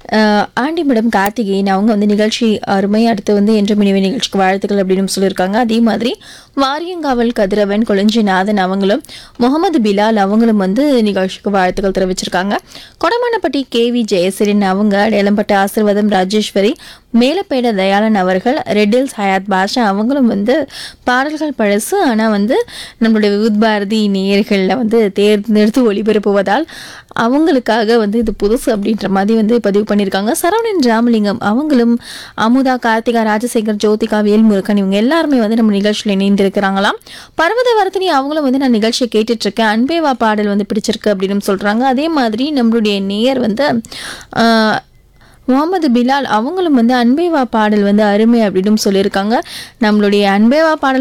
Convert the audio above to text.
அஹ், aunty madam Karthikeyan அவங்க வந்து நிகழ்ச்சி அருமை அடுத்து வந்து என்ற மினிவை நிகழ்ச்சிக்கு வாழ்த்துக்கள் அப்படின்னு சொல்லியிருக்காங்க அதே மாதிரி வாரியங்காவல் கதிரவன் கொளஞ்சிநாதன் அவங்களும் முகமது பிலால் அவங்களும் வந்து நிகழ்ச்சிக்கு வாழ்த்துக்கள் தெரிவிச்சிருக்காங்க கொடமானப்பட்டி கேவி ஜெயசிரன் அவங்க இளம்பட்ட ஆசிர்வாதம் ராஜேஸ்வரி மேலப்பேட தயாளன் அவர்கள் ரெட்டில்ஸ் ஹயாத் பாஷா அவங்களும் வந்து பாடல்கள் பழசு ஆனால் வந்து நம்மளுடைய விவுத் பாரதி நேயர்களில் வந்து தேர்ந்தெடுத்து ஒளிபரப்புவதால் அவங்களுக்காக வந்து இது புதுசு அப்படின்ற மாதிரி வந்து பதிவு பண்ணியிருக்காங்க சரவணன் ராமலிங்கம் அவங்களும் அமுதா கார்த்திகா ராஜசேகர் ஜோதிகா வேல்முருகன் இவங்க எல்லாருமே வந்து நம்ம நிகழ்ச்சியில் இணைந்திருக்கிறாங்களாம் பர்வத வர்த்தினி அவங்களும் வந்து நான் நிகழ்ச்சியை கேட்டுட்டு இருக்கேன் அன்பேவா பாடல் வந்து பிடிச்சிருக்கு அப்படின்னு சொல்கிறாங்க அதே மாதிரி நம்மளுடைய நேயர் வந்து ஆஹ், முகமது பிலால் அவங்களும் வந்து அன்பேவா பாடல் வந்து அருமை அப்படின்னு சொல்லியிருக்காங்க நம்மளுடைய அன்பேவா பாடல்